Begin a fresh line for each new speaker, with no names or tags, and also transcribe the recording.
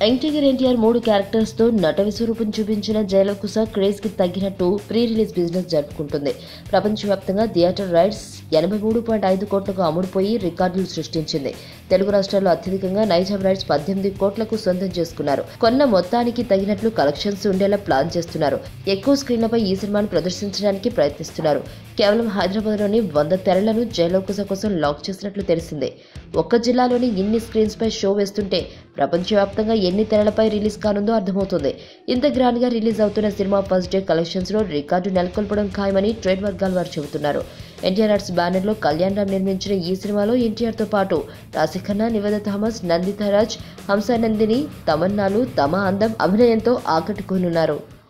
ఎన్టీఆర్ ఎన్టీఆర్ మూడు క్యారెక్టర్స్ తో నట విశ్వరూపం చూపించిన జయలకుశ క్రేజ్ కి తగ్గినట్టు ప్రీ రిలీజ్ బిజినెస్ జరుపుకుంటుంది ప్రపంచవ్యాప్తంగా థియేటర్ రైట్స్ ఎనభై మూడు పాయింట్ ఐదు కోట్లకు అమ్ముడుపోయి రికార్డులు సృష్టించింది తెలుగు రాష్ట్రాల్లో అత్యధికంగా నైజాం రైట్స్ పద్దెనిమిది కోట్లకు సొంతం చేసుకున్నారు కొన్న మొత్తానికి తగినట్లు కలెక్షన్స్ ఉండేలా ప్లాన్ చేస్తున్నారు ఎక్కువ స్క్రీన్లపై ఈ సినిమాను ప్రదర్శించడానికి ప్రయత్నిస్తున్నారు కేవలం హైదరాబాద్లోని వంద తెరలను జయలకుశ కోసం లాక్ చేసినట్లు తెలిసిందే ఒక్క జిల్లాలోని ఇన్ని స్క్రీన్స్ పై షో వేస్తుంటే ప్రపంచవ్యాప్తంగా ఎన్ని తెరలపై రిలీజ్ కానుందో అర్థమవుతుంది ఇంత గ్రాండ్ గా రిలీజ్ అవుతున్న సినిమా ఫస్ట్ డే కలెక్షన్స్ లో రికార్డు నెలకొల్పడం ఖాయమని ట్రేడ్ వర్గాల వారు చెబుతున్నారు ఎన్టీఆర్ ఆర్ట్స్ బ్యానర్ లో కళ్యాణ్ రామ్ నిర్మించిన ఈ సినిమాలో ఎన్టీఆర్ తో పాటు రాశిఖన్నా నివేద థామస్ నందిత రాజ్ హంసానందిని తమన్నాలు తమ అందం అభినయంతో ఆకట్టుకోనున్నారు